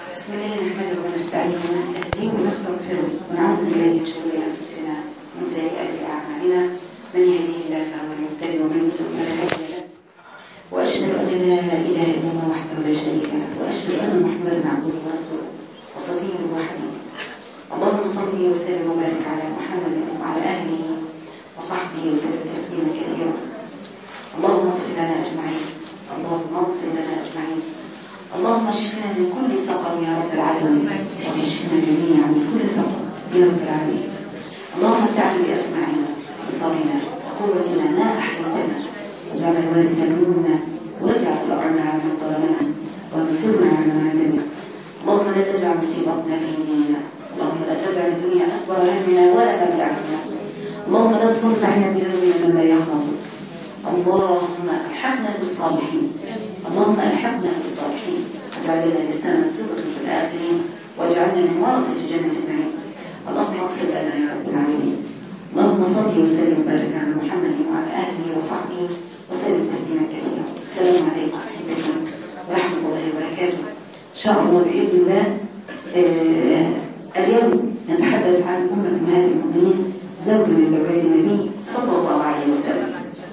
بسم الله نحمده ونستعينه ونستهديه ونستغفره ونعوذ بالله من شرور انفسنا ومن سيئات اعمالنا من يهديه الله فهو المهتدي ومن يضلل فلا هادي له واشهد ان لا اله الا الله وحده لا شريك له واشهد ان محمدا عبده ورسوله وصفيه وحبيبه اللهم صل وسلم وبارك على محمد وعلى اهله وصحبه وسلم تسليما كثيرا اللهم اغفر لنا اجمعين اللهم اغفر لنا اجمعين اللهم اشفنا من كل سقم يا رب العالمين واشفنا جميعا من كل سقم يا رب العالمين اللهم تعالى باسماعنا وابصارنا وقوتنا ما احييتنا واجعل الوارث منا واجعل ثارنا على من ظلمنا وانصرنا على من عزمنا اللهم لا تجعل مصيبتنا في ديننا اللهم لا تجعل الدنيا اكبر همنا ولا مبلغ علمنا اللهم لا تصرف عنا بذنوبنا من لا يخافك اللهم الحقنا بالصالحين اللهم الحقنا بالصالحين واجعل لنا لسان الصدق في الاخرين واجعلنا من ورثه جنه النعيم اللهم اغفر لنا يا رب العالمين اللهم صل وسلم وبارك على محمد وعلى اله وصحبه وسلم تسليما كثيرا السلام عليكم احبتي ورحمه الله وبركاته ان شاء الله باذن الله آه اليوم نتحدث عن ام امهات المؤمنين زوج من زوجات النبي صلى الله عليه وسلم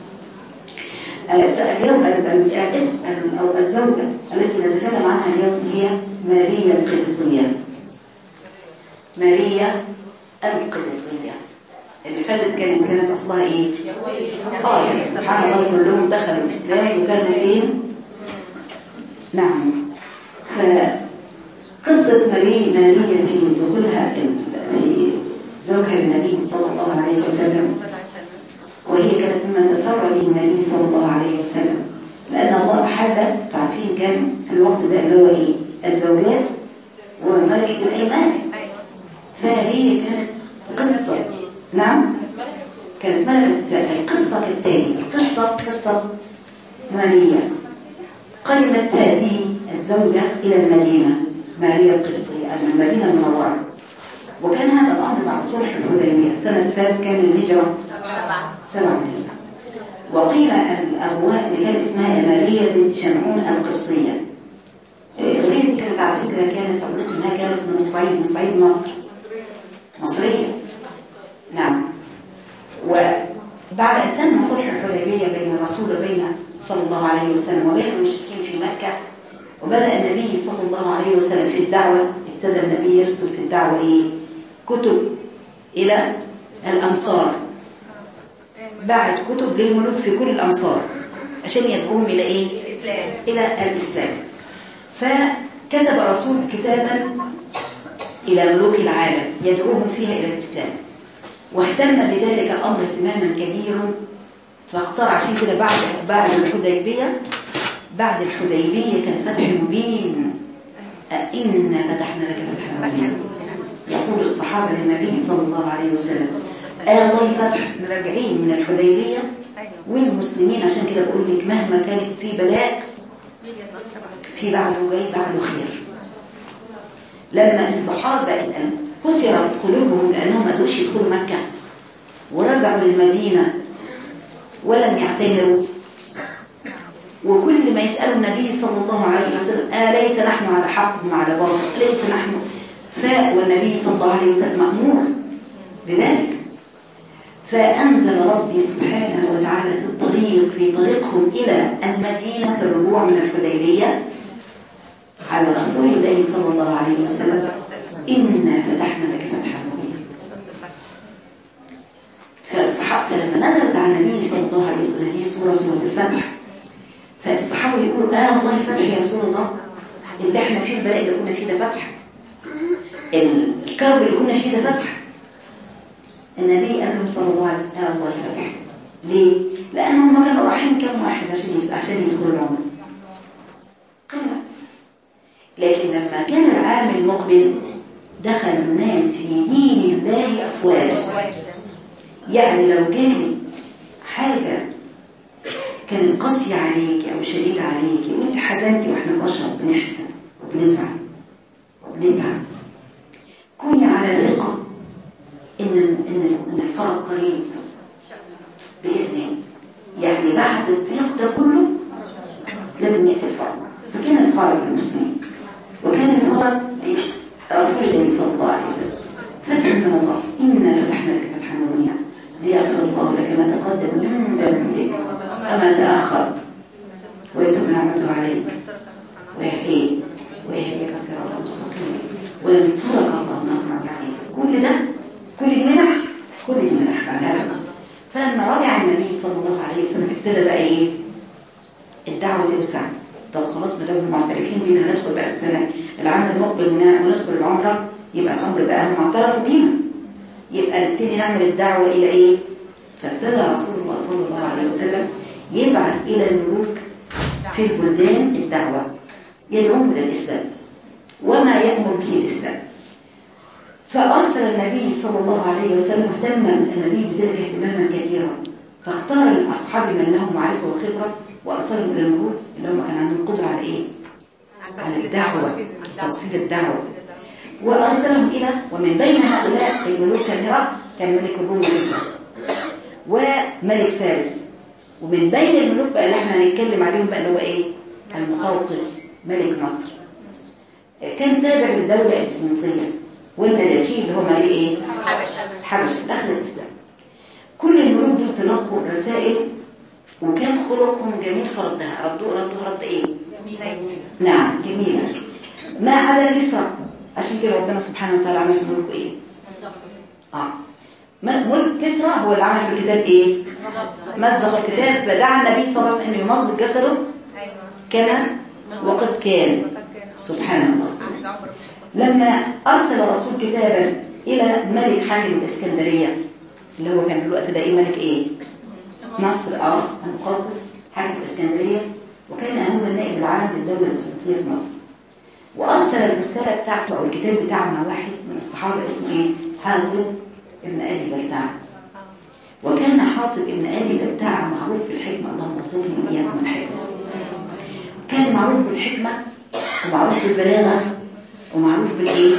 اليوم الاسم أو الزوجة التي نتكلم عنها اليوم هي ماريا القبطية ماريا القبطية اللي فاتت كانت كانت أصلها إيه؟ آه يعني سبحان الله كلهم دخلوا الإسلام وكانوا فين؟ نعم فقصة ماريا ماريا في دخولها في زوجها النبي صلى الله عليه وسلم وهي كانت مما تسرى به النبي صلى الله عليه وسلم لأن الله أحد تعرفين كان في الوقت ده اللي هو إيه الزوجات وملكة الأيمان فهي كانت قصة نعم كانت ملكة القصة كالتالي القصة قصة ماريا قدمت هذه الزوجة إلى المدينة ماريا القبطية المدينة المنورة وكان هذا الأمر بعد صلح الحديبية سنة سابق كان الهجرة سبعة وقيل الأبواء اللي كان اسمها ماريا بنت شمعون القبطية الغير دي كانت على فكرة كانت أقول إنها كانت من الصعيد من صعيد مصر مصرية نعم وبعد أن تم صلح الحديبية بين الرسول وبين صلى الله عليه وسلم وبين المشركين في مكة وبدأ النبي صلى الله عليه وسلم في الدعوة ابتدى النبي يرسل في الدعوة إيه؟ كتب إلى الأمصار بعت كتب للملوك في كل الأمصار عشان يدعوهم إلى إيه؟ الإسلام إلى الإسلام فكتب رسول كتابا إلى ملوك العالم يدعوهم فيها إلى الإسلام واهتم بذلك الأمر اهتماما كبيرا فاختار عشان كده بعد بعد الحديبية بعد الحديبية كان فتح مبين أئنا فتحنا لك فتحا مبينا يقول الصحابة للنبي صلى الله عليه وسلم آه الله فتح راجعين من الحديبية والمسلمين عشان كده بقول لك مهما كانت في بلاء في بعده جاي بعده خير لما الصحابة كسرت قلوبهم لأنهم ما قدروش يدخلوا مكة ورجعوا للمدينة ولم يعتمروا وكل ما يسألوا النبي صلى الله عليه وسلم آه ليس نحن على حق هم على باطل ليس نحن فاء والنبي صلى الله عليه وسلم مأمور بذلك فأنزل ربي سبحانه وتعالى في الطريق في طريقهم إلى المدينة في الرجوع من الحديبية على رسول الله صلى الله عليه وسلم إنا فتحنا لك فتحا مبينا فالصحابة فلما نزلت على النبي صلى الله عليه وسلم هذه سورة سورة الفتح فالصحابة يقولوا آه والله فتح يا رسول الله اللي احنا فيه البلاء اللي كنا فيه ده فتح الكرب اللي كنا فيه ده فتح النبي قال لهم صلى الله عليه وسلم آه والله فتح ليه؟ لأنهم كانوا رايحين كم واحد عشان عشان يدخلوا العمر قلة لكن لما كان العام المقبل دخل الناس في دين الله أفواجا يعني لو كان حاجة كانت قاسية عليك أو شديدة عليك وانت حزنتي واحنا بشر بنحزن وبنزعل وبنتعب كوني على ثقة إن إن إن الفرج قريب بإذن يعني بعد الضيق ده كله لازم يأتي الفرج فكان الفرج للمسلمين وكان الفرج خطب رسول الله صلى الله عليه وسلم فتح من الله إنا فتحنا لك فتحا مبينا ليغفر الله لك ما تقدم من ذنبك أما تأخر ويتم نعمته عليك ويحييك ويهديك صراطا مستقيما وينصرك الله نصرا عزيزا كل ده كل دي منح كل دي منح بعد هذا فلما رجع النبي صلى الله عليه وسلم ابتدى بقى ايه الدعوه توسع طب خلاص ما دام معترفين بينا ندخل بقى السنه العام المقبل وندخل العمره يبقى الامر بقى هم اعترفوا بينا يبقى نبتدي نعمل الدعوه الى ايه فابتدى رسول الله صلى الله عليه وسلم يبعث الى الملوك في البلدان الدعوه يدعوهم الى الاسلام وما يامر به الاسلام فأرسل النبي صلى الله عليه وسلم اهتم النبي بذلك اهتماما كبيرا فاختار من أصحابه من لهم معرفة وخبرة وأرسلهم إلى الملوك اللي هم كان عندهم قدرة على إيه؟ على الدعوة توصيل الدعوة وأرسلهم إلى ومن بين هؤلاء الملوك كان هرقل كان ملك الروم وإسرائيل وملك فارس ومن بين الملوك بقى اللي احنا هنتكلم عليهم بقى اللي هو ايه المقوقس ملك مصر كان تابع للدولة البيزنطية والنجاشي اللي هو ملك ايه الحبشة دخل الإسلام كل الملوك دول تلقوا الرسائل وكان خلقهم جميل في ردها ردوا ردوا رد ايه نعم جميلة ما على مصر عشان كده ربنا سبحانه وتعالى عمل ملك ايه اه ملك كسرى هو اللي عمل في الكتاب ايه مزق الكتاب فدعا النبي صلى الله عليه وسلم انه يمزق جسده كما وقد كان سبحان الله لما ارسل الرسول كتابا الى ملك حاكم الاسكندريه اللي هو كان في الوقت ده ايه ملك ايه مصر اه المقوقس حاكم الاسكندريه وكان هو النائب العام للدوله البيزنطيه في مصر وارسل الرساله بتاعته او الكتاب بتاعه مع واحد من الصحابه اسمه ايه حاطب ابن ابي بلتع وكان حاطب ابن ابي بلتع معروف في الحكمه اللهم ارزقني واياكم الحكمه كان معروف بالحكمه ومعروف بالبلاغه ومعروف بالايه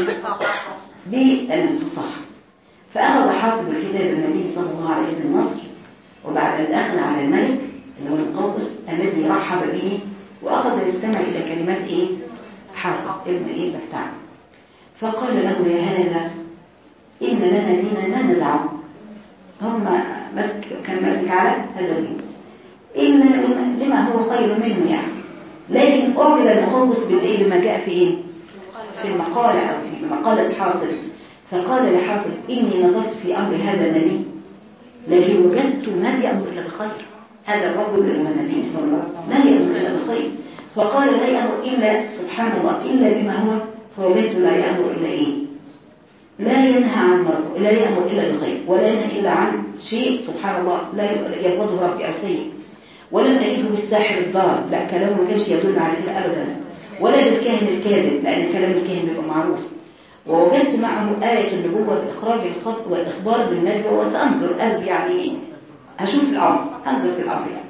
بالفصاحه فاخذ حاطب الكتاب النبي صلى الله عليه وسلم مصر وبعد ان دخل على الملك اللي هو المقوقس الذي رحب به واخذ يستمع الى كلمات ايه حاطب ابن ايه بلتع فقال له يا هذا إن لنا دينا لا ندعه هم مسك كان ماسك على هذا الدين إن لما, لما هو خير منه يعني لكن أعجب المقوس بالإيه بما جاء في إيه في المقالة أو في مقالة حاطب فقال لحاطب إني نظرت في أمر هذا النبي لكن وجدت ما بيأمر إلا بخير هذا الرجل اللي هو النبي صلى الله عليه وسلم لا يأمر إلا بخير فقال لا يأمر إلا سبحان الله إلا بما هو فوجدت لا يأمر إلا إيه لا ينهى عن مرض لا يأمر إلا بخير ولا ينهى إلا عن شيء سبحان الله لا يقبضه ربي أو سيء ولم أجده بالساحر الضال لا كلامه ما كانش يدل على كده أبدا ولا بالكاهن الكاذب لأن كلام الكاهن بيبقى معروف ووجدت معه آية النبوة بإخراج الخلق والإخبار بالنجوى وسأنظر قلب يعني هشوف الأمر أنظر في الأمر يعني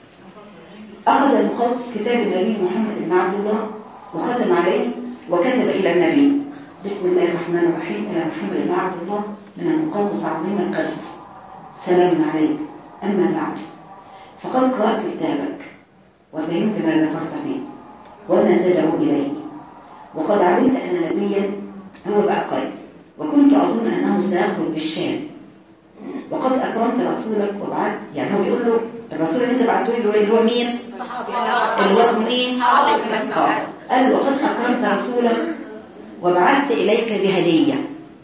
أخذ المقوقس كتاب النبي محمد بن عبد الله وختم عليه وكتب إلى النبي بسم الله الرحمن الرحيم إلى محمد بن عبد الله من المقوقس عظيم القدر سلام عليك أما بعد فقد قرأت كتابك وفهمت ما ذكرت فيه وما تدعو إليه وقد علمت أن نبيا هو بقى قائل وكنت أظن أنه سيخرج بالشام وقد أكرمت رسولك وبعت يعني هو بيقول له الرسول اللي انت بعته له اللي هو مين؟ اللي هو اسمه ايه؟ قال له وقد أكرمت رسولك وبعثت إليك بهدية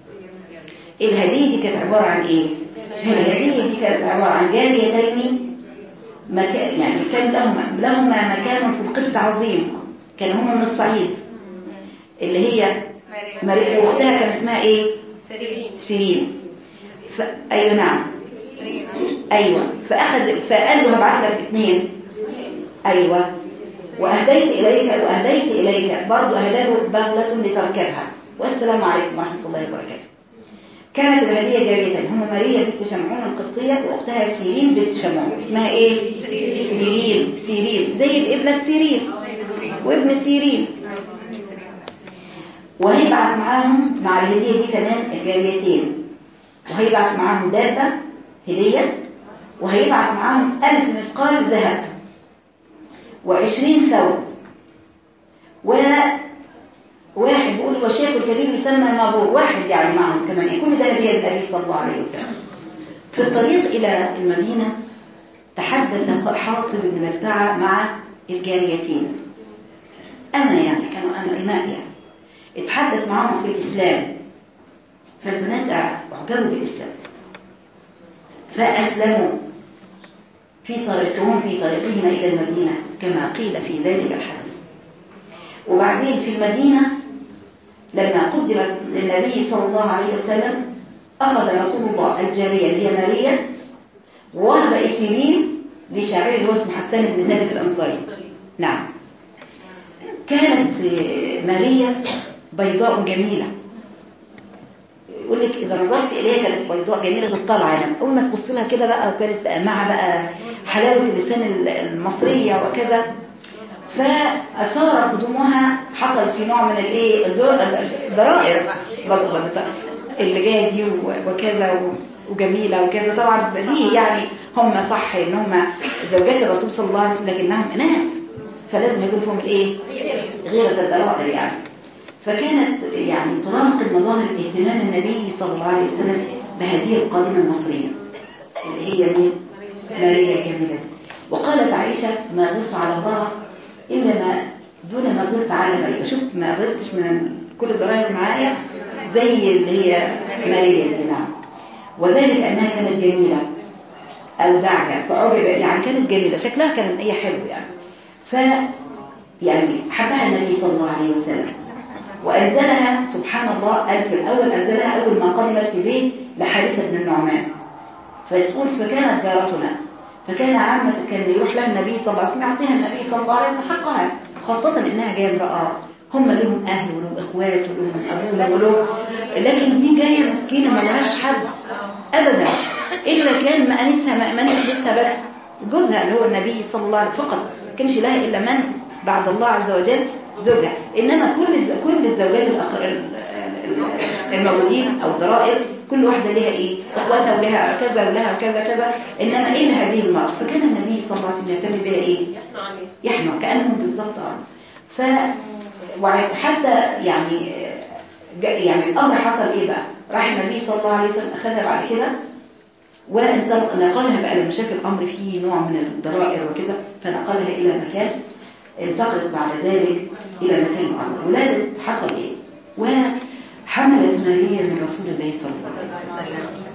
الهدية دي كانت عبارة عن إيه؟ الهدية دي كانت عبارة عن جاريتين مكان يعني كان لهم لهما مكان في القبط عظيم كانوا هما من الصعيد اللي هي مريم واختها كان اسمها ايه؟ سرير سيرين ف... ايوه نعم ايوه فاخذ فقال له هبعت لك اثنين ايوه واهديت اليك واهديت اليك برضه اهدى له بغله لتركبها والسلام عليكم ورحمه الله وبركاته كانت الهديه جاريتين هم ماريا بنت شمعون القبطيه واختها سيرين بنت شمعون اسمها ايه سيرين سيرين زي ابنه سيرين وابن سيرين وهيبعت معاهم مع الهديه دي كمان الجاريتين وهيبعت معاهم دابه هديه وهيبعت معاهم ألف مثقال ذهب وعشرين ثوب وواحد كبير يسمى مابور واحد يعني معهم كمان كل ده نبي النبي صلى الله عليه وسلم في الطريق إلى المدينة تحدث حاطب بن ملتعة مع الجاريتين أما يعني كانوا أما إماء يعني اتحدث معهم في الإسلام فالبنات أعجبوا بالإسلام فأسلموا في طريقهم في طريقهم إلى المدينة كما قيل في ذلك الحدث وبعدين في المدينة لما قدمت للنبي صلى الله عليه وسلم أخذ رسول الله الجارية اللي هي ماريا ووهب إسيرين لشاعر اللي هو اسمه حسان بن ثابت الأنصاري نعم كانت ماريا بيضاء جميلة يقول لك إذا نظرت إليها كانت بيضاء جميلة الطلعة يعني أول ما تبص لها كده بقى وكانت بقى مع بقى حلاوة اللسان المصرية وكذا فأثار قدومها حصل في نوع من الايه الضرائر اللي جايه دي وكذا وجميلة وكذا طبعا دي يعني هم صح ان هم زوجات الرسول صلى الله عليه وسلم لكنهم اناث فلازم يكون فيهم الايه غيرة الضرائر يعني فكانت يعني تراقب مظاهر اهتمام النبي صلى الله عليه وسلم بهذه القادمة المصرية اللي هي مين؟ ماريا الجميلة دي وقالت عائشة ما غرت على امرأة إلا ما دون ما غرت على ماريا شفت ما غرتش من كل الضرائب معايا زي اللي هي ماريا دي نعم وذلك أنها كانت جميلة أو دعجة فعجب يعني كانت جميلة شكلها كان هي حلو يعني ف يعني حبها النبي صلى الله عليه وسلم وأنزلها سبحان الله ألف الأول أنزلها أول ما قدمت في بيت لحارثة بن النعمان فتقول فكانت جارتنا فكان عامة كان يروح لها النبي صلى الله عليه وسلم يعطيها النبي صلى الله عليه وسلم حقها خاصة إنها جاية امرأة هم لهم أهل ولهم إخوات ولهم أبونا ولهم لكن دي جاية مسكينة ما لهاش حد أبدا إلا كان مأنسها مأمن يحبسها بس جوزها اللي هو النبي صلى الله عليه وسلم فقط ما كانش لها إلا من بعد الله عز وجل زوجها إنما كل كل الزوجات الأخر الموجودين أو الضرائر كل واحدة لها إيه أخواتها ولها كذا ولها كذا كذا إنما إيه هذه المرأة فكان النبي صلى الله عليه وسلم يهتم بها إيه يحمى كأنهم بالضبط ف وحتى يعني يعني الأمر حصل إيه بقى راح النبي صلى الله عليه وسلم أخذها بعد كده ونقلها بقى لما شاف الأمر فيه نوع من الضرائر وكذا فنقلها إلى مكان انتقلت بعد ذلك إلى مكان آخر ولادت حصل إيه وحملت ماريا من رسول الله صلى الله عليه وسلم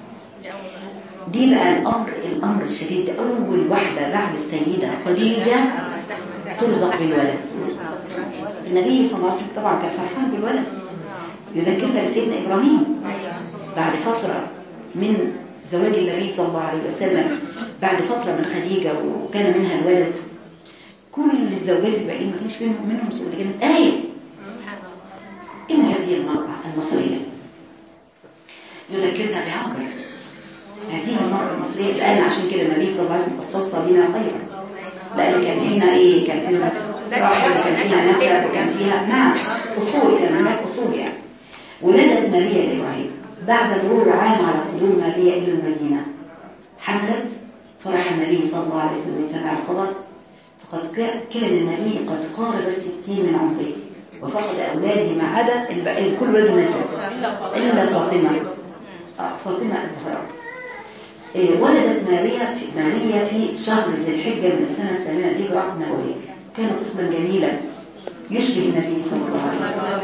دي بقى الأمر الأمر الشديد أول واحدة بعد السيدة خديجة ترزق بالولد النبي صلى الله عليه وسلم طبعا كان فرحان بالولد يذكرنا بسيدنا إبراهيم بعد فترة من زواج النبي صلى الله عليه وسلم بعد فترة من خديجة وكان منها الولد كل الزوجات الباقيين ما كانش فيهم منهم سؤال كانت آية إن هذه المرأة المصرية يذكرنا بهاجر هذه المرأة المصرية الآن عشان كده النبي صلى الله عليه وسلم استوصى بنا خيرا لأن كان فينا إيه كان فينا راحل وكان فيها نسب وكان فيها نعم أصول كان هناك أصول يعني ولدت ماريا لإبراهيم بعد مرور عام على قدوم ماريا إلى المدينة حملت فرح النبي صلى الله عليه وسلم سمع الخبر فقد كان النبي قد قارب الستين من عمره وفقد أولاده ما عدا كل ولد نجوى إلا فاطمة آه فاطمة الزهراء إيه ولدت ماريا في ماريا في شهر ذي الحجة من السنة الثامنة للهجرة النبوية كانت طفلا جميلا يشبه النبي صلى الله عليه وسلم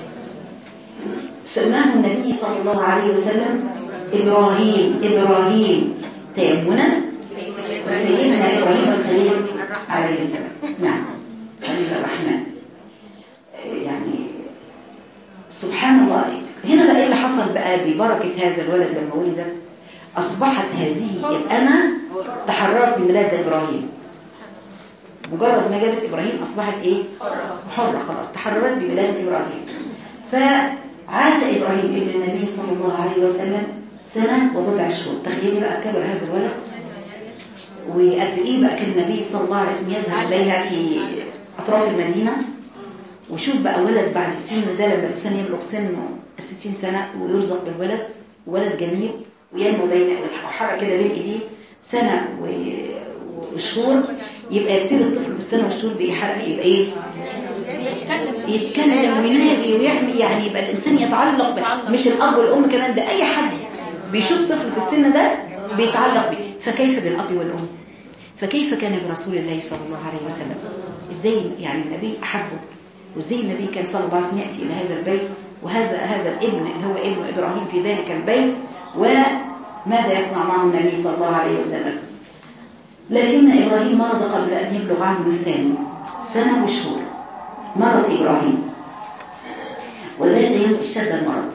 سماه النبي صلى الله عليه وسلم إبراهيم إبراهيم تيمنا وسيدنا إبراهيم الخليل عليه السلام نعم خليل الرحمن يعني سبحان الله هنا بقى ايه اللي حصل بقى ببركة هذا الولد لما ولد أصبحت هذه الأمة تحررت من ميلاد إبراهيم مجرد ما جابت إبراهيم أصبحت إيه؟ حرة خلاص تحررت بميلاد إبراهيم فعاش إبراهيم ابن النبي صلى الله عليه وسلم سنة وبضع شهور تخيلي بقى كبر هذا الولد وقد إيه بقى كان النبي صلى الله عليه وسلم يذهب إليها في أطراف المدينة وشوف بقى ولد بعد السن ده لما الإنسان يبلغ سنه الستين سنة ويرزق بالولد ولد جميل وينمو بين وحرك كده بين ايديه سنة وشهور يبقى يبتدي الطفل بالسنة والشهور دي يحرك يبقى ايه يتكلم وينادي ويعمل يعني يبقى الانسان يتعلق ب- مش الاب والام كمان ده اي حد بيشوف طفل في السن ده بيتعلق بيه فكيف بالاب والام فكيف كان برسول الله صلى الله عليه وسلم ازاي يعني النبي احبه وازاي النبي كان صلى الله عليه وسلم ياتي الى هذا البيت وهذا هذا الابن اللي هو ابن ابراهيم في ذلك البيت وماذا يصنع معه النبي صلى الله عليه وسلم لكن ابراهيم مرض قبل ان يبلغ عمره الثاني سنه وشهور مرض ابراهيم وذات يوم اشتد المرض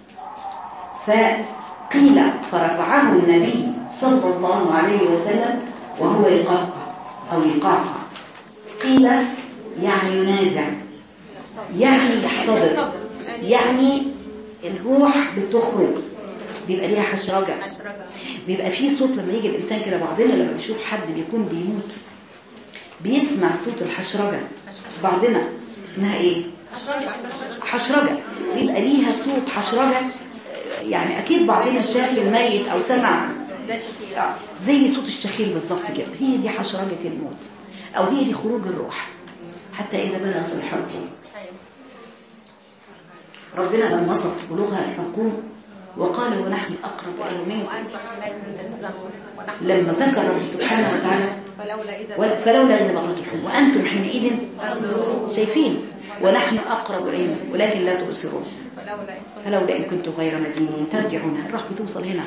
فقيل فرفعه النبي صلى الله عليه وسلم وهو يقهقه أو يقعقع قيل يعني ينازع يعني يحتضر يعني الروح بتخرج بيبقى ليها حشرجة بيبقى فيه صوت لما يجي الإنسان كده بعضنا لما بيشوف حد بيكون بيموت بيسمع صوت الحشرجة بعضنا اسمها ايه حشرجة بيبقى ليها صوت حشرجة يعني أكيد بعضنا شاف الميت أو سمع آه، زي صوت الشخير بالظبط كده هي دي حشرجة الموت أو هي دي خروج الروح حتى إذا بلغت الحلقوم ربنا لما وصف بلوغها الحلقوم وقال ونحن أقرب إليه منكم لما ذكر رب سبحانه وتعالى فلولا إذا ولا- فلولا إذا بلغت الحلقوم وأنتم حينئذ شايفين ونحن أقرب إليه منكم ولكن لا تبصرون فلولا إن فلولا إن كنتم غير مدينين ترجعونها الروح بتوصل هنا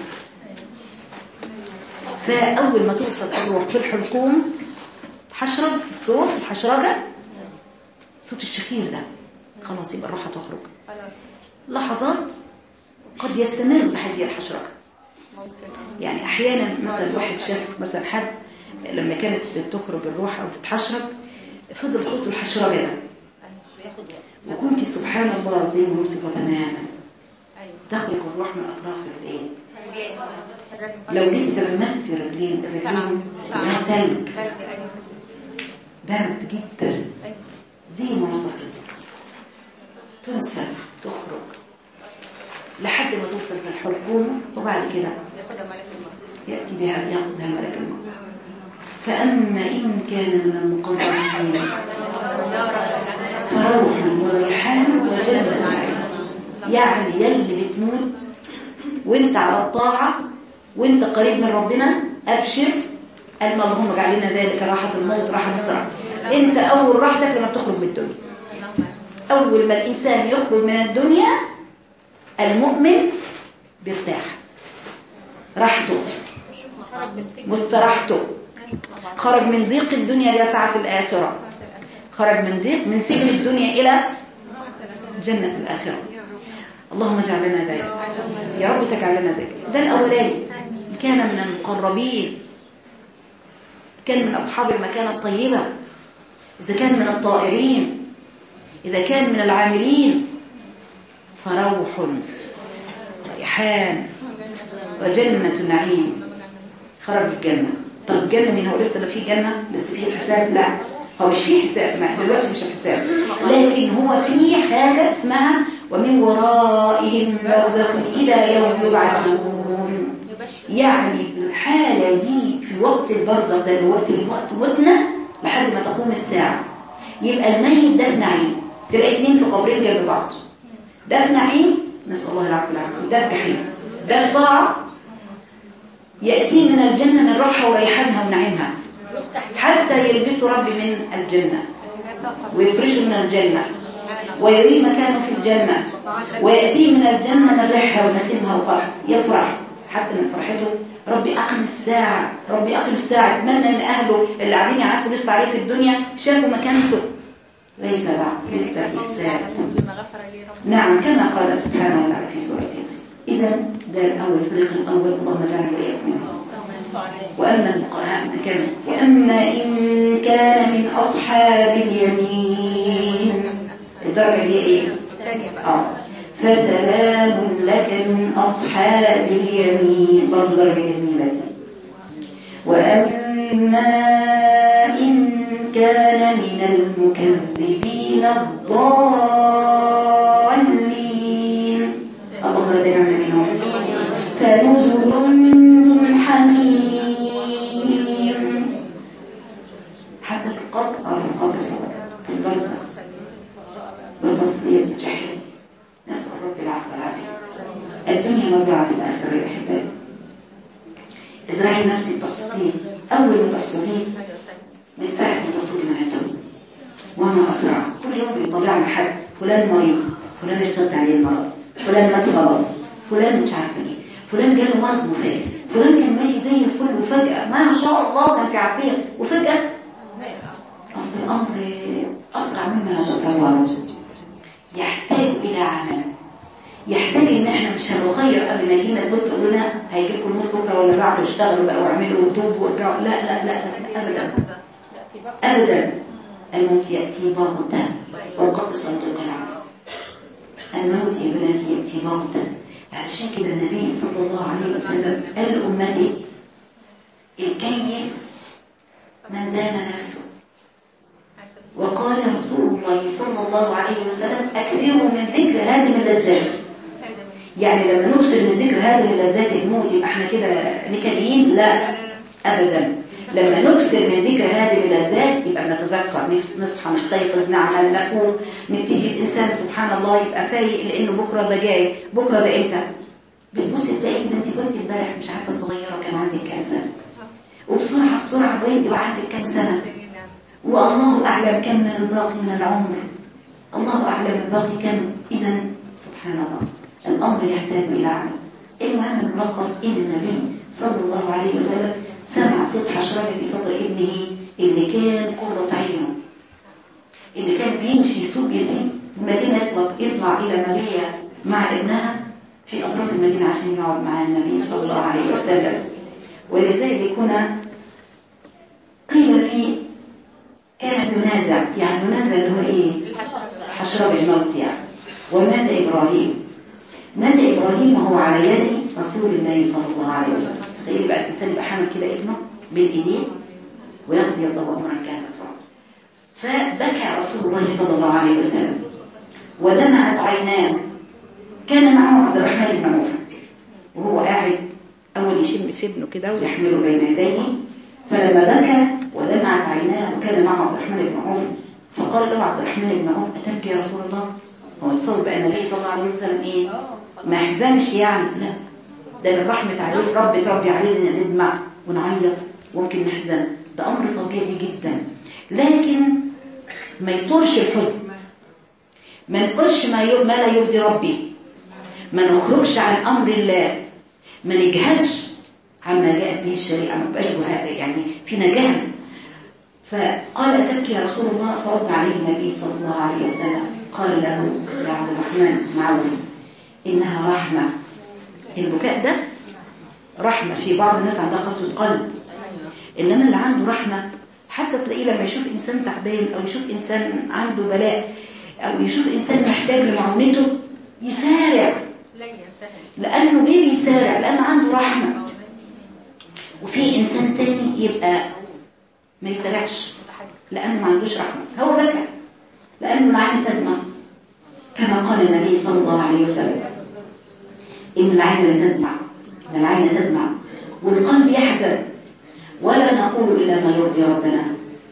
فأول ما توصل الروح في الحلقوم حشرج الصوت الحشرجة صوت الشخير ده خلاص يبقى الروح هتخرج خلاص لحظات قد يستمر بهذه الحشرجة ممكن يعني أحيانا مثلا واحد شاف مثلا حد لما كانت بتخرج الروح أو تتحشرج فضل صوت الحشرجة ده أيوة بياخد وقت وكنت سبحان الله زي ما وصف تماما أيوة تخرج الروح من أطراف الإيه رجلين لو جيت تلمست رجلين الرجلين انها تلج ثلج أيوة برد جدا أيوة زي ما وصف بالظبط تنسى تخرج لحد ما توصل في الحلقوم وبعد كده ياخدها ملك الموت يأتي بها يأخذها ملك الموت فأما إن كان من المقربين فروح وريحان وجنة نعيم يعني يلي بتموت وانت على الطاعة وانت قريب من ربنا أبشر قال ما اللهم اجعل لنا ذلك راحة الموت راحة مسرع انت أول راحتك لما تخرج من الدنيا أول ما الإنسان يخرج من الدنيا المؤمن بيرتاح راحته مستراحته خرج من ضيق الدنيا لسعة الآخرة خرج من ضيق من سجن الدنيا إلى جنة الآخرة اللهم اجعل لنا ذلك يا رب تجعل لنا ذلك ده الأولاني كان من المقربين كان من أصحاب المكانة الطيبة إذا كان من الطائرين إذا كان من العاملين فروح ريحان وجنة نعيم خرج الجنة طب الجنة مين هو لسه لا في جنة لسه في حساب لا هو مش في حساب ما دلوقتي مش الحساب لكن هو في حاجة اسمها ومن ورائهم برزخ إلى يوم يبعثون يعني الحالة دي في وقت البرزخ ده اللي وقت الوقت وقتنا لحد ما تقوم الساعة يبقى الميت ده في نعيم تلاقي اتنين في قبرين جنب بعض ده في نعيم نسأل الله العافية والعافية وده في جحيم ده في طاعة يأتي من الجنة من راحة وريحانها ونعيمها حتى يلبسوا ربي من الجنة ويفرشوا من الجنة ويري مكانه في الجنة ويأتي من الجنة من ريحها ونسيمها وفرح يفرح حتى من فرحته ربي أقم الساعة ربي أقم الساعة اتمنى ان أهله اللي قاعدين يعرفوا لسه عليه في الدنيا شافوا مكانته ليس بعد لسه في حساب بما غفر لي ربي نعم كما قال سبحانه وتعالى في سورة ياسين إذا ده الأول الفريق الأول اللهم اجعلنا وإياكم منهم اللهم صل عليه وأما القرآن كان وأما إن كان من أصحاب اليمين الدرجة دي إيه؟ الثانية بقى آه فسلام لك من أصحاب اليمين برضه درجة جميلة دي وأما إن كان من المكذبين الضالين اللهم ردنا منهم فنزل من حميم حتى في القبر أو في القبر في البرزخ يتجحم نسأل رب العفو والعافية الدنيا مزرعة الآخرة يا أحبائي ازرعي نفسك تحصدين أول ما تحصدين من ساعة ما تخرجي من الدنيا وما أسرع كل يوم بيطلع لنا حد فلان مريض فلان اشتد عليه المرض فلان مات خلاص فلان مش عارفه ايه فلان جاله مرض مفاجئ فلان كان ماشي زي الفل وفجأة ما شاء الله كان في عافية وفجأة أصل الأمر أسرع مما نتصوره يحتاج إلى عمل يحتاج ان احنا مش هنغير قبل ما يجينا الموت تقول لنا هيجي لكم الموت بكره ولا بعده اشتغلوا بقى واعملوا وتوبوا وارجعوا لا لا لا, لا ابدا ابدا الموت ياتي بغته والقبر صندوق العمل الموت يا بناتي ياتي بغته علشان كده النبي صلى الله عليه وسلم قال لامتي الكيس من دان نفسه وقال رسول الله صلى الله عليه وسلم اكثروا من ذكر هادم اللذات يعني لما نكسر من ذكر هذه اللذات الموت يبقى احنا كده نكدين لا ابدا لما نكسر من ذكر هذه اللذات يبقى بنتذكر نصحى نستيقظ نعمل نفوق نبتدي الانسان سبحان الله يبقى فايق لانه بكره ده جاي بكره ده امتى بتبص تلاقي كده انت قلت امبارح مش عارفه صغيره كان عندك كام سنه وبسرعه بسرعه بقيتي وعندك كام سنه والله اعلم كم من الباقي من العمر الله اعلم الباقي كم اذا سبحان الله الأمر يحتاج إلى عمل المهم الملخص إن النبي صلى الله عليه وسلم سمع صوت حشرجة في صدر ابنه اللي كان قرة عينه اللي كان بيمشي يسوق يسيب المدينة يطلع, يطلع إلى ماريا مع ابنها في أطراف المدينة عشان يقعد مع النبي صلى الله عليه وسلم ولذلك هنا قيل في كان ينازع يعني ينازع اللي هو إيه حشرجة الموت يعني ومات إبراهيم مات إبراهيم وهو على يد رسول الله صلى الله عليه وسلم تخيل بقى الإنسان يبقى حامل كده ابنه بين إيديه ويقضي الله أمرا كان مفعولا فبكى رسول الله صلى الله عليه وسلم ودمعت عيناه كان معه عبد الرحمن بن عوف وهو قاعد أول يشم في ابنه كده ويحمله بين يديه فلما بكى ودمعت عيناه وكان معه عبد الرحمن بن عوف فقال له عبد الرحمن بن عوف أتبكي يا رسول الله هو تصور بقى النبي صلى الله عليه وسلم ايه ما يحزنش يعني لا ده من رحمة عليه رب تربي علينا ان ندمع ونعيط وممكن نحزن ده امر طبيعي جدا لكن ما يطولش الحزن ما نقولش ما, ما لا يرضي ربي ما نخرجش عن امر الله ما نجهلش عما جاءت به الشريعه ما بقاش يعني فينا جهل فقال تبكي يا رسول الله فرد عليه النبي صلى الله عليه وسلم قال له يا عبد الرحمن معروف إنها رحمة البكاء ده رحمة في بعض الناس عندها قسوة قلب إنما اللي عنده رحمة حتى تلاقيه لما يشوف إنسان تعبان أو يشوف إنسان عنده بلاء أو يشوف إنسان محتاج لمعونته يسارع لأنه ليه بيسارع لأنه عنده رحمة وفي إنسان تاني يبقى ما يسارعش لأنه ما عندوش رحمة هو بكى لأنه العين تدمع كما قال النبي صلى الله عليه وسلم إن العين لتدمع إن العين تدمع والقلب يحزن ولا نقول إلا ما يرضي ربنا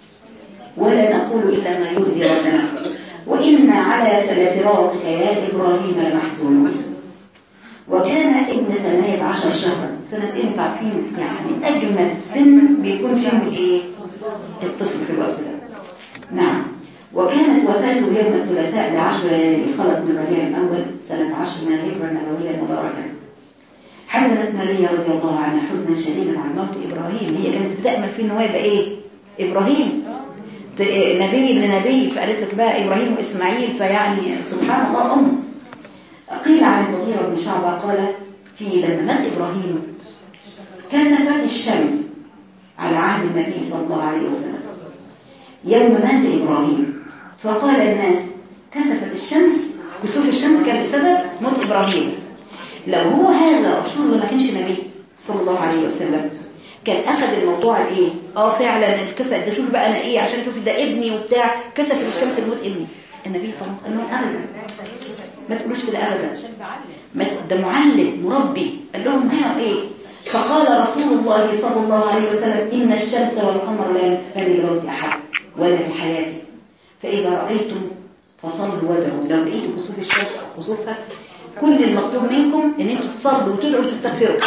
ولا نقول إلا ما يرضي ربنا وإن على فراقك يا إبراهيم لمحزونون وكان ابن 18 شهرا سنتين تعرفين يعني أجمل سن بيكون فيهم الإيه؟ الطفل في الوقت ده نعم وكانت وفاته يوم الثلاثاء لعشر ليالي خلق من ربيع الأول سنة عشر من الهجرة النبوية المباركة حزنت ماريا رضي الله عنها حزنا شديدا عن موت إبراهيم هي كانت بتأمل فيه إن هو يبقى إيه؟ إبراهيم نبي ابن نبي فقالت لك بقى إبراهيم وإسماعيل فيعني سبحان الله أم قيل عن المغيرة بن شعبة قال في لما مات إبراهيم كسفت الشمس على عهد النبي صلى الله عليه وسلم يوم مات إبراهيم فقال الناس كسفت الشمس كسوف الشمس كان بسبب موت إبراهيم لو هو هذا رسول الله ما كانش نبي صلى الله عليه وسلم كان أخذ الموضوع الإيه؟ آه فعلا الكسف ده شوف بقى أنا إيه عشان شوف ده ابني وبتاع كسفت الشمس الموت ابني النبي صلى الله عليه وسلم أبدا ما تقولوش كده أبدا ده معلم مربي قال لهم ها إيه فقال رسول الله صلى الله عليه وسلم إن الشمس والقمر لا يمسكان لموت أحد ولا لحياته فإذا رأيتم فصلوا وادعوا لو لقيتوا كسوف الشمس أو كسوفها كل المطلوب منكم ان انتوا تصلوا وتدعوا وتستغفروا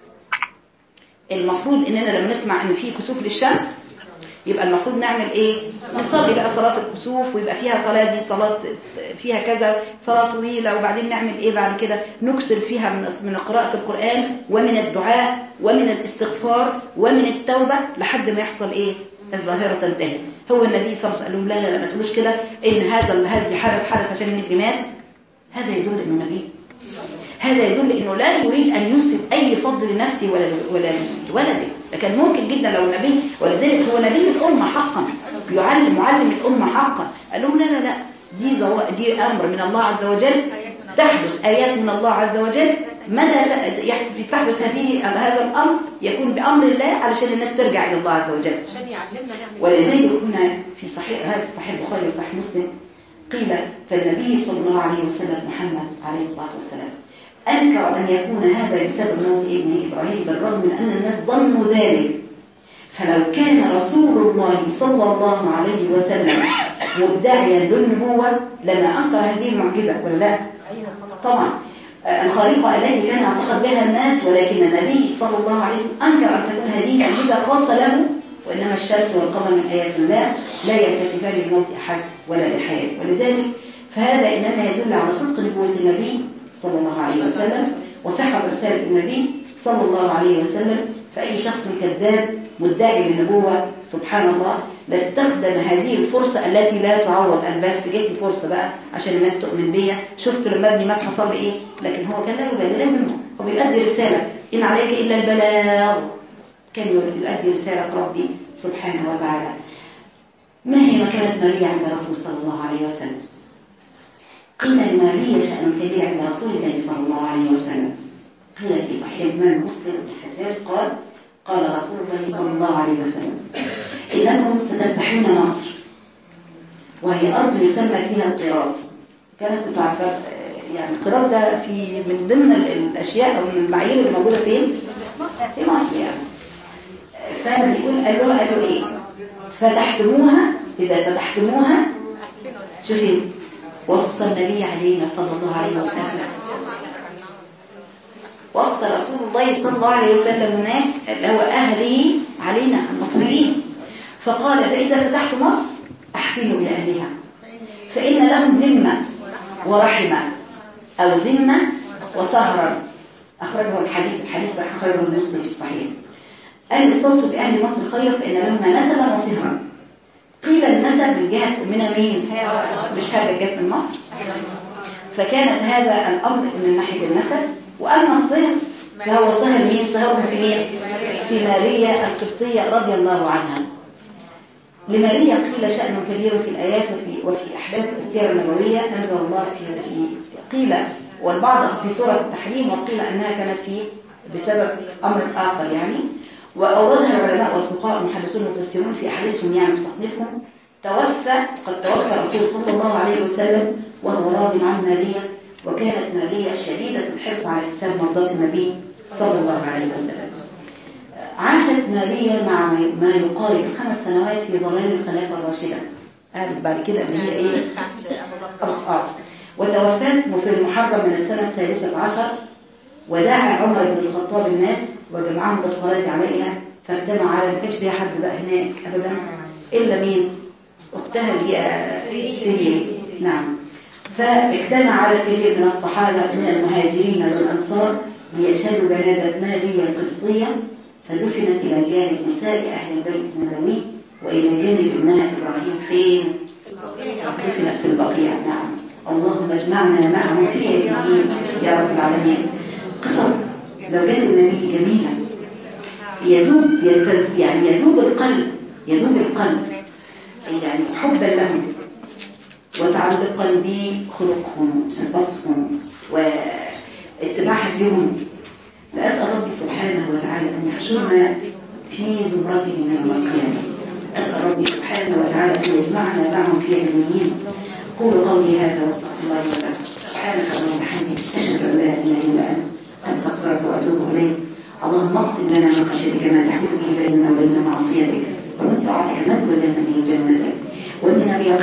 المفروض اننا لما نسمع ان في كسوف للشمس يبقى المفروض نعمل ايه نصلي بقى صلاة الكسوف ويبقى فيها صلاة دي صلاة فيها كذا صلاة طويلة وبعدين نعمل ايه بعد كده نكثر فيها من من قراءة القرآن ومن الدعاء ومن الاستغفار ومن التوبة لحد ما يحصل ايه الظاهرة تنتهي هو النبي صلى الله عليه وسلم قال لهم لا لا لا ما تقولوش كده ان هذا هذه حرس حرس عشان النبي مات هذا يدل انه نبي هذا يدل انه لا يريد ان ينسب اي فضل لنفسه ولا ولا لولده لكن ممكن جدا لو نبي ولذلك هو نبي الامه حقا يعلم معلم الامه حقا قال لهم لا لا لا دي زو... دي امر من الله عز وجل تحدث ايات من الله عز وجل متى يحصل تحدث هذه هذا الامر يكون بامر الله علشان الناس ترجع الى الله عز وجل عشان يعلمنا نعمل ولذلك كنا في صحيح هذا صحيح البخاري وصحيح مسلم قيل فالنبي صلى الله عليه وسلم محمد عليه الصلاه والسلام أنكر أن يكون هذا بسبب موت ابن إبراهيم بالرغم من أن الناس ظنوا ذلك فلو كان رسول الله صلى الله عليه وسلم مدعيا للنبوة لما أنكر هذه المعجزة ولا لا؟ طبعا الخارقة التي كان اعتقد بها الناس ولكن النبي صلى الله عليه وسلم أنكر أن تكون هذه معجزة خاصة له وإنما الشمس والقمر من آيات الله لا ينكسفان للموت أحد ولا للحياة ولذلك فهذا إنما يدل على صدق نبوة النبي صلى الله عليه وسلم وصحة رسالة النبي صلى الله عليه وسلم فأي شخص كذاب مدعي للنبوة سبحان الله لاستخدم هذه الفرصة التي لا تعوض أن بس جت لي فرصة بقى عشان الناس تؤمن بيا شفت لما ابني مات حصل لي إيه لكن هو كان لا يبالي لا منه هو بيؤدي رسالة إن عليك إلا البلاغ كان يؤدي رسالة ربي سبحانه وتعالى ما هي مكانة ماريا عند الرسول صلى الله عليه وسلم قيل لماريا شأن كبير عند رسول الله صلى الله عليه وسلم قيل في صحيح الإمام مسلم بن الحجاج قال قال رسول الله صلى الله عليه وسلم إنكم ستفتحون مصر وهي أرض يسمى فيها القراط كانت متعرفة يعني القراط ده في من ضمن الأشياء أو من المعايير اللي موجودة فين؟ في مصر يعني فبيقول قال له قال له إيه؟ فتحتموها إذا فتحتموها شوفي وصى النبي علينا صلى الله عليه وسلم وصى رسول الله صلى الله عليه وسلم هناك اللي هو أهله علينا المصريين فقال فإذا فتحت مصر أحسنوا إلى أهلها فإن لهم ذمة ورحمة أو ذمة وسهرا أخرجه الحديث الحديث أخرجه المسلم في الصحيح قال استوصوا بأهل مصر خيرا فإن لهم نسبا وصهرا قيل النسب من جهة أمنا مين مش هذا جت من مصر فكانت هذا الأمر من ناحية النسب وأما الصهر فهو صهر مين صهرهم في مين في ماريا القبطية رضي الله عنها لماريا قيل شأن كبير في الآيات وفي, وفي أحداث السيرة النبوية أنزل الله في, في قيل والبعض في سورة التحريم وقيل أنها كانت في بسبب أمر آخر يعني وأوردها العلماء والفقهاء المحدثون والمفسرون في أحاديثهم يعني في تصنيفهم توفى قد توفى الرسول صلى الله عليه وسلم وهو راض عن ماريا وكانت ماريا شديدة الحرص على اكتساب مرضات النبي صلى الله عليه وسلم عاشت ماريا مع ما يقارب خمس سنوات في ظلال الخلافة الراشدة قالت بعد كده اللي هي ايه آه. وتوفات في المحرم من السنة الثالثة عشر ودعا عمر بن الخطاب الناس وجمعهم بالصلاة عليها فاجتمع على ما كانش فيها حد بقى هناك أبدا إلا مين أختها اللي هي سيرين نعم فاجتمع على الكثير من الصحابة من المهاجرين والأنصار ليشهدوا جنازة ماريا القبطية فدفنت إلى جانب نساء أهل البيت النبوي وإلى جانب ابنها إبراهيم فين؟ دفنت في البقيع نعم اللهم اجمعنا معهم في عليين يا رب العالمين قصص زوجات النبي جميلة يذوب يلتز يعني يذوب القلب يذوب القلب يعني حبا لهم وتعلقا بخلقهم صفاتهم واتباع هديهم لأسأل ربي سبحانه وتعالى أن يحشرنا في زمرته يوم القيامة أسأل ربي سبحانه وتعالى أن يجمعنا معهم في علمين قولوا قولي هذا واستغفر الله لكم سبحانك اللهم وبحمدك أشهد أن لا إله إلا أنت أستغفرك وأتوب إليك اللهم اقسم لنا من خشيتك ما تحول به بيننا وبين معصيتك ومن طاعتك ما تبلغنا به جنتك ومن اليقين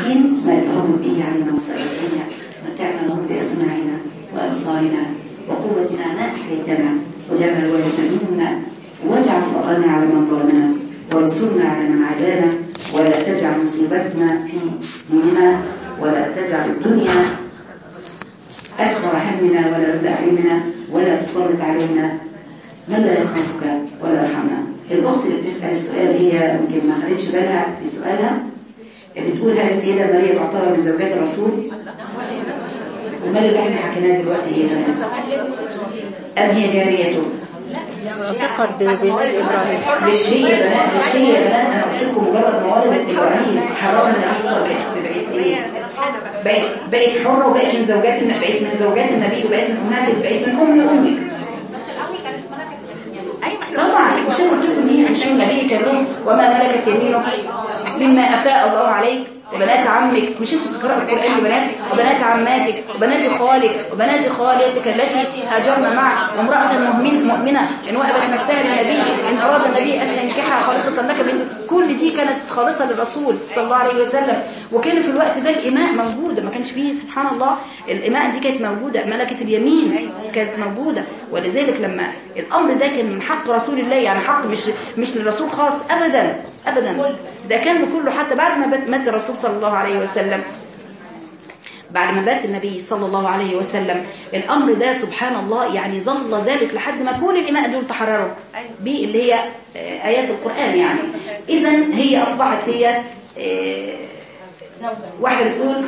اليقين ما يلهم به علينا مصائب الدنيا متعنا لهم بأسماعنا وأبصارنا وقوتنا ما أحييتنا وجعل الوارث منا واجعل فقرنا على من ظلمنا وانصرنا على من عادانا ولا تجعل مصيبتنا في ديننا ولا تجعل الدنيا أكبر همنا ولا رد علمنا ولا تسلط علينا من لا يخافك ولا يرحمنا الأخت اللي بتسأل السؤال هي يمكن ما خدتش بالها في سؤالها بتقول هل السيدة مريم تعتبر من زوجات الرسول؟ وما اللي احنا حكيناه دلوقتي هي بنات أم هي جاريته؟ اعتقد ببناء إبراهيم مش هي بنات مش هي بنات أنا قلت لكم مجرد ما ولدت إبراهيم حرام إن أحصل بقت بقت إيه؟ بقت بقت حرة وبقت من زوجات النبي بقت من زوجات النبي وبقت من أمهات بقت من أم أمك بس الأول كانت ملكة يمين أيوة طبعا مش انا قلت لكم ايه عشان النبي كان له وما ملكت يمينه مما افاء الله عليك وبنات عمك مش انتوا تقرأوا القرآن لبنات وبنات عماتك وبنات خالك وبنات خالتك التي هاجرن معك وامرأة مؤمن مؤمنة إن وهبت نفسها للنبي إن أراد النبي أن ينكحها خالصة لك من كل دي كانت خالصة للرسول صلى الله عليه وسلم وكان في الوقت ده الإماء موجودة ما كانش فيه سبحان الله الإماء دي كانت موجودة ملكة اليمين كانت موجودة ولذلك لما الأمر ده كان من حق رسول الله يعني حق مش مش للرسول خاص أبدا أبدا ده كان كله حتى بعد ما بات- مات الرسول صلى الله عليه وسلم بعد ما مات النبي صلى الله عليه وسلم الأمر ده سبحان الله يعني ظل ذلك لحد ما كون الإماء دول تحرروا بيه اللي هي آه، آيات القرآن يعني إذا هي أصبحت هي آه، واحدة بتقول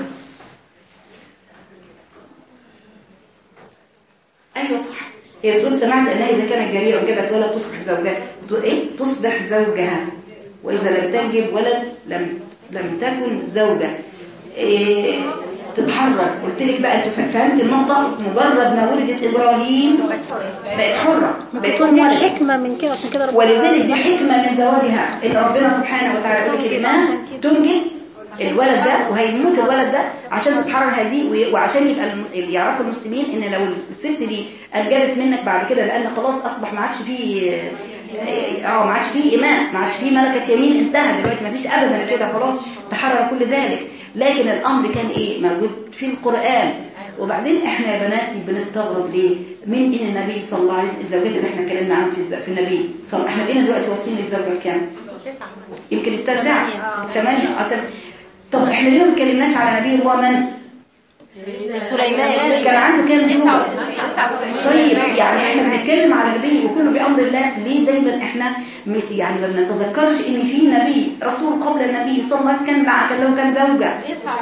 أيوة صح هي بتقول سمعت أنها إذا كانت جارية وجبت ولد تصبح زوجها بتقول إيه تصبح زوجها وإذا لم تنجب ولد لم لم تكن زوجة إيه تتحرك قلت لك بقى انت فهمت النقطة مجرد ما ولدت إبراهيم بقت حرة بقت بتكون ولد. حكمة من كده عشان كده ربنا ولذلك دي حكمة من زواجها ان ربنا سبحانه وتعالى يقول لك الإمام تنجب الولد ده وهيموت الولد ده عشان تتحرر هذه وي- وعشان يبقى الم- يعرفوا المسلمين ان لو الست دي انجبت منك بعد كده لان خلاص اصبح ما عادش فيه اه ما عادش فيه امام ما عادش فيه ملكه يمين انتهى دلوقتي ما فيش ابدا كده خلاص تحرر كل ذلك لكن الامر كان ايه موجود في القران وبعدين احنا يا بناتي بنستغرب ليه من ان النبي صلى الله عليه وسلم الزوجات اللي احنا اتكلمنا عنها في الز- في النبي صلى احنا بقينا دلوقتي واصلين للزوجه الكام تسعة يمكن التاسعة الثمانية آه، تم- طب احنا ليه ما اتكلمناش على نبي الله من سليمان كان عنده كام زوجة طيب يعني احنا بنتكلم على نبي وكله بأمر الله ليه دايما احنا م- يعني ما بنتذكرش ان في نبي رسول قبل النبي صلى الله عليه وسلم كان معاه كان له كام زوجة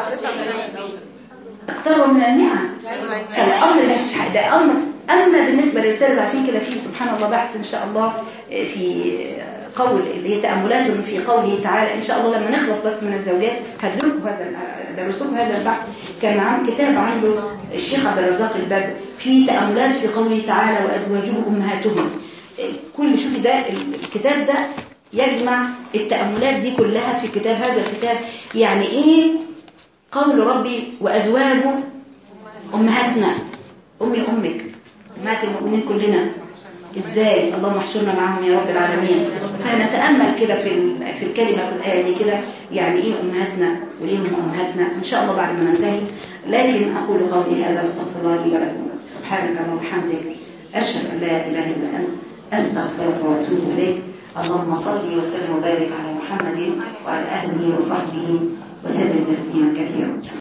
اقتربوا من المئة فالأمر مش ح- ده أمر أما بالنسبة للرسالة عشان كده في سبحان الله بحث إن شاء الله في قول اللي هي تأملات في قوله تعالى إن شاء الله لما نخلص بس من الزوجات هدلكم هذا درسوكم هذا البحث كان معاه كتاب عنده الشيخ عبد الرزاق البدر في تأملات في قوله تعالى وأزواجه أمهاتهم كل شوفي ده الكتاب ده يجمع التأملات دي كلها في كتاب هذا الكتاب يعني إيه قول ربي وأزواجه أمهاتنا أمي أمك أمهات المؤمنين كلنا إزاي اللهم احشرنا معهم يا رب العالمين فنتأمل كده في ال- في الكلمة في الآية دي كده يعني إيه أمهاتنا وليهم أمهاتنا إن شاء الله بعد ما ننتهي لكن أقول قولي هذا واستغفر الله لي ولكم سبحانك اللهم وبحمدك أشهد أن لا إله إلا أنت أستغفرك وأتوب إليك اللهم صل وسلم وبارك على محمد وعلى أهله وصحبه وسلم تسليما كثيرا